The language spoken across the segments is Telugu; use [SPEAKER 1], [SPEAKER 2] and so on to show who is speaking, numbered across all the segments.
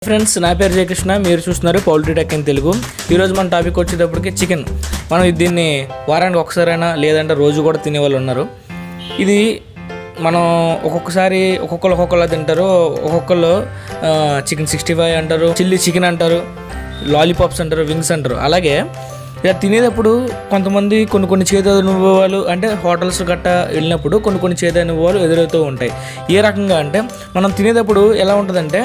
[SPEAKER 1] ఫ్రెండ్స్ నా పేరు జయకృష్ణ మీరు చూస్తున్నారు పౌల్ట్రీ టెక్ ఇన్ తెలుగు ఈరోజు మన టాపిక్ వచ్చేటప్పటికి చికెన్ మనం దీన్ని వారానికి ఒకసారైనా లేదంటే రోజు కూడా తినే వాళ్ళు ఉన్నారు ఇది మనం ఒక్కొక్కసారి ఒక్కొక్కరు ఒక్కొక్కలా తింటారు ఒక్కొక్కరు చికెన్ సిక్స్టీ ఫైవ్ అంటారు చిల్లీ చికెన్ అంటారు లాలీపాప్స్ అంటారు వింగ్స్ అంటారు అలాగే ఇలా తినేటప్పుడు కొంతమంది కొన్ని కొన్ని చేదు అనుభవాలు అంటే హోటల్స్ గట్టా వెళ్ళినప్పుడు కొన్ని కొన్ని చేదు అనుభవాలు ఎదురవుతూ ఉంటాయి ఏ రకంగా అంటే మనం తినేటప్పుడు ఎలా ఉంటుందంటే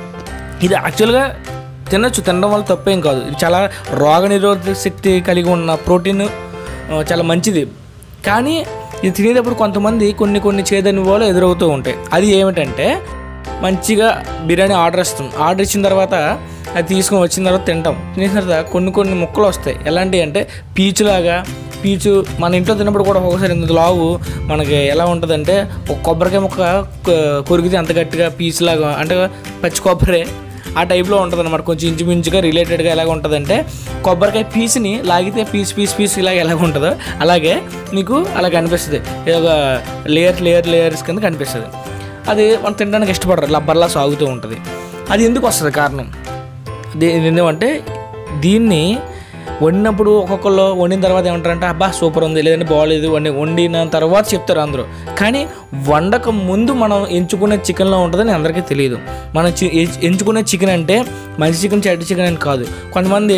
[SPEAKER 1] ఇది యాక్చువల్గా తినచ్చు తినడం వల్ల తప్పేం కాదు ఇది చాలా రోగ నిరోధక శక్తి కలిగి ఉన్న ప్రోటీన్ ఆ, చాలా మంచిది కానీ ఇది తినేటప్పుడు కొంతమంది కొన్ని కొన్ని చేదనుభవాలు ఎదురవుతూ ఉంటాయి అది ఏమిటంటే మంచిగా బిర్యానీ ఆర్డర్ ఇస్తాం ఆర్డర్ ఇచ్చిన తర్వాత అది తీసుకొని వచ్చిన తర్వాత తింటాం తినేసిన తర్వాత కొన్ని కొన్ని ముక్కలు వస్తాయి ఎలాంటివి అంటే పీచులాగా పీచు మన ఇంట్లో తిన్నప్పుడు కూడా ఒక్కొక్కసారి ఇంత లావు మనకి ఎలా ఉంటుందంటే ఒక కొబ్బరికాయ ముక్క కొ- కొరికితే అంత గట్టిగా పీచులాగా అంటే పచ్చి కొబ్బరి ఆ టైప్లో ఉంటుంది అనమాట కొంచెం ఇంచుమించుగా రిలేటెడ్గా ఎలాగ ఉంటుందంటే కొబ్బరికాయ పీస్ని లాగితే పీస్ పీస్ పీస్ ఇలాగ ఎలాగ ఉంటుందో అలాగే మీకు అలా కనిపిస్తుంది ఇది ఒక లేయర్ లేయర్ లేయర్స్ కింద కనిపిస్తుంది అది మనం తినడానికి ఇష్టపడరు లబ్బర్లా సాగుతూ ఉంటుంది అది ఎందుకు వస్తుంది కారణం దీ- ఇది ఎందుకంటే దీన్ని వండినప్పుడు ఒక్కొక్కరు వండిన తర్వాత ఏమంటారంటే అబ్బా సూపర్ ఉంది లేదంటే బాగాలేదు వండి వండిన తర్వాత చెప్తారు అందరూ కానీ వండక ముందు మనం ఎంచుకునే చికెన్లో ఉంటుందని అందరికీ తెలియదు మనం చి- ఎ- ఎంచుకునే చికెన్ అంటే మంచి చికెన్ చెడ్డ చికెన్ అని కాదు కొంతమంది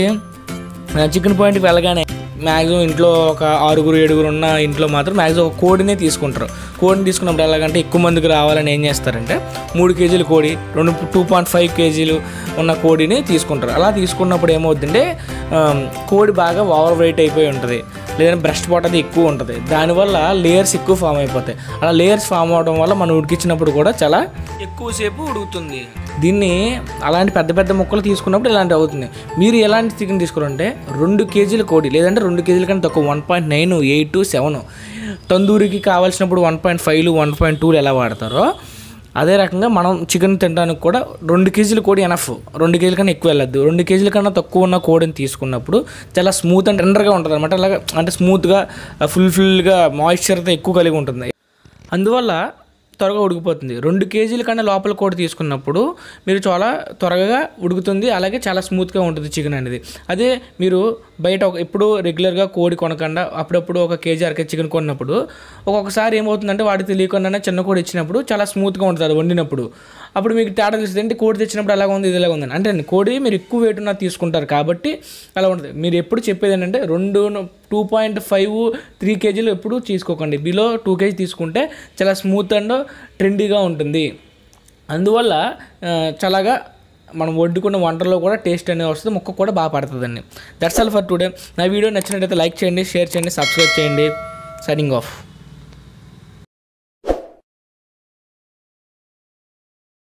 [SPEAKER 1] చికెన్ పాయింట్కి వెళ్ళగానే మ్యాక్సిమం ఇంట్లో ఒక ఆరుగురు ఏడుగురు ఉన్న ఇంట్లో మాత్రం మ్యాక్సిమం ఒక కోడినే తీసుకుంటారు కోడిని తీసుకున్నప్పుడు ఎలాగంటే ఎక్కువ మందికి రావాలని ఏం చేస్తారంటే మూడు కేజీలు కోడి రెండు టూ పాయింట్ ఫైవ్ కేజీలు ఉన్న కోడిని తీసుకుంటారు అలా తీసుకున్నప్పుడు ఏమవుతుందంటే ఆమ్, కోడి బాగా ఓవర్ వెయిట్ అయిపోయి ఉంటుంది లేదంటే బ్రెస్ట్ పాట్ అది ఎక్కువ ఉంటుంది దానివల్ల లేయర్స్ ఎక్కువ ఫామ్ అయిపోతాయి అలా లేయర్స్ ఫామ్ అవడం వల్ల మనం ఉడికించినప్పుడు కూడా చాలా ఎక్కువసేపు ఉడుకుతుంది దీన్ని అలాంటి పెద్ద పెద్ద ముక్కలు తీసుకున్నప్పుడు ఇలాంటి అవుతుంది మీరు ఎలాంటి చికెన్ తీసుకురంటే రెండు కేజీల కోడి లేదంటే రెండు కేజీల కంటే తక్కువ one point nine eight seven తందూరికి కావాల్సినప్పుడు వన్ పాయింట్ ఫైవ్లు వన్ పాయింట్ టూలు ఎలా వాడతారో అదే రకంగా మనం చికెన్ తినడానికి కూడా రెండు కేజీల కోడి ఎనఫ్ రెండు కేజీల కన్నా ఎక్కువ వెళ్ళద్దు రెండు కేజీల కన్నా తక్కువ ఉన్న కోడిని తీసుకున్నప్పుడు చాలా స్మూత్ అండ్ టెండర్గా ఉంటుంది అనమాట అలాగా అంటే స్మూత్గా ఫుల్ ఫుల్గా మాయిశ్చర్తో ఎక్కువ కలిగి ఉంటుంది అందువల్ల త్వరగా ఉడికిపోతుంది రెండు కేజీల కన్నా లోపల కోడి తీసుకున్నప్పుడు మీరు చాలా త్వరగా ఉడుకుతుంది అలాగే చాలా స్మూత్గా ఉంటుంది చికెన్ అనేది అదే మీరు బయట ఒక ఎప్పుడు రెగ్యులర్గా కోడి కొనకుండా అప్పుడప్పుడు ఒక కేజీ అర కేజీ చికెన్ కొన్నప్పుడు ఒక్కొక్కసారి ఏమవుతుందంటే వాడికి తెలియకుండానే చిన్న కోడి ఇచ్చినప్పుడు చాలా స్మూత్గా ఉంటుంది అది వండినప్పుడు అప్పుడు మీకు తేడా తెలుస్తుంది అంటే కోడి తెచ్చినప్పుడు అలాగ ఉంది ఇది ఇలాగ ఉంది అంటే కోడి మీరు ఎక్కువ వెయిట్ ఉన్నది తీసుకుంటారు కాబట్టి అలా ఉంటుంది మీరు ఎప్పుడు చెప్పేది ఏంటంటే రెండు టూ పాయింట్ ఫైవ్ త్రీ కేజీలు ఎప్పుడు తీసుకోకండి బిలో టూ కేజీ తీసుకుంటే చాలా స్మూత్ అండ్ ట్రెండీగా ఉంటుంది అందువల్ల ఆ, చాలాగా మనం వండుకున్న వంటల్లో కూడా టేస్ట్ అనేది వస్తుంది ముక్క కూడా బాగా పడుతుందండి దట్స్ ఆల్ ఫర్ టుడే నా వీడియో నచ్చినట్టయితే లైక్ చేయండి షేర్ చేయండి సబ్స్క్రైబ్ చేయండి సైనింగ్ ఆఫ్